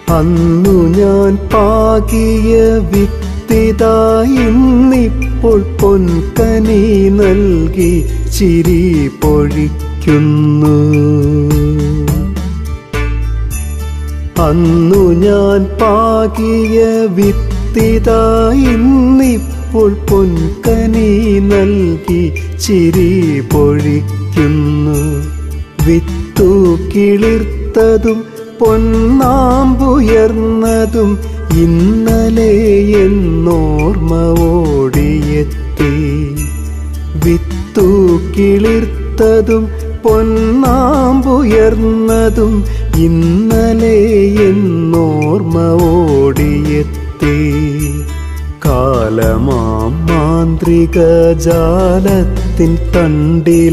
അന്നു ഞാൻ പാകിയ വിത്തിതായിന്നിപ്പോൾ പൊൻകനി നൽകി ചിരി പൊഴിക്കുന്നു അന്നു ഞാൻ പാകിയ വിത്തിതായിന്നിപ്പോൾ പൊൻകനി നൽകി ചിരി പൊഴിക്കുന്നു വിത്തു കിളിർത്തതും പൊന്നാമ്പുയർന്നതും ഇന്നലെ എന്നോർമ്മ ഓടിയെത്തി വിത്തു കിളിർത്തതും പൊന്നാമ്പുയർന്നതും ഇന്നലെ എന്നോർമ്മ ഓടിയെത്തി കാലമാം മാന്ത്രിക ജാലത്തിൻ തണ്ടില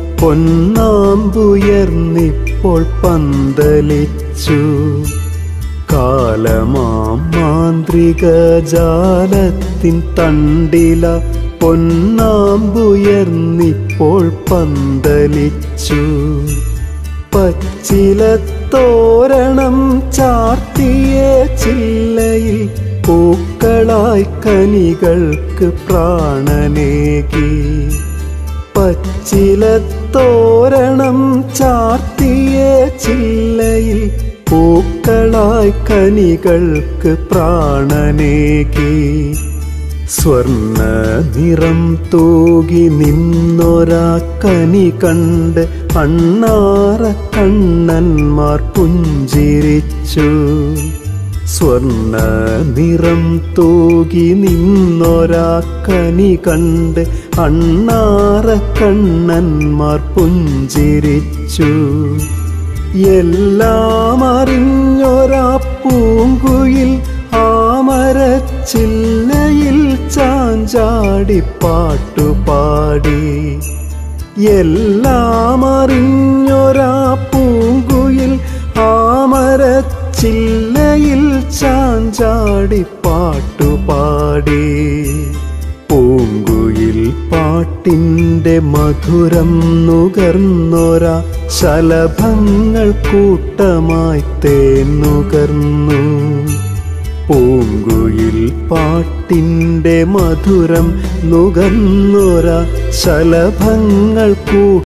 പൊന്നാമ്പുയർന്നിപ്പോൾ പന്തലിച്ചു കാലമാം മാന്ത്രിക ജാലത്തിൻ തണ്ടില പൊന്നാമ്പുയർന്നിപ്പോൾ പന്തലിച്ചു പച്ചിലത്തോരണം ചാർത്തിയ ചില്ലയിൽ പൂക്കളായി കനികൾക്ക് പ്രാണനേകി പച്ചിലത്തോരണം ചാർത്തിയ ചില്ലയിൽ പൂക്കളായി കനികൾക്ക് പ്രാണനേകി സ്വർണ്ണ നിറം തൂകി നിന്നൊരാ കനി കണ്ട് അണ്ണാറ കണ്ണന്മാർ പുഞ്ചിരിച്ചു സ്വർണ്ണ നിറം തൂകി നിന്നൊരാ കനി കണ്ട് അണ്ണാറ കണ്ണന്മാർ പുഞ്ചിരിച്ചു എല്ലാം അറിഞ്ഞൊരാ പൂങ്കുയിൽ ആമരച്ചില്ലയിൽ ചാഞ്ചാടി പാട്ടുപാടി എല്ലാം അറിഞ്ഞൊരാ പൂങ്കുയിൽ ആമരച്ചില്ലയിൽ ചാഞ്ചാടി പാട്ടുപാടി പൂങ്കുയിൽ പാട്ടിൻ്റെ മധുരം നുകർന്നൊര ശലഭങ്ങൾ കൂട്ടമായി തേന്നുകർന്നു പൂങ്കുയിൽ പാട്ടിൻ്റെ മധുരം നുകർന്നൊര ശലഭങ്ങൾ കൂട്ട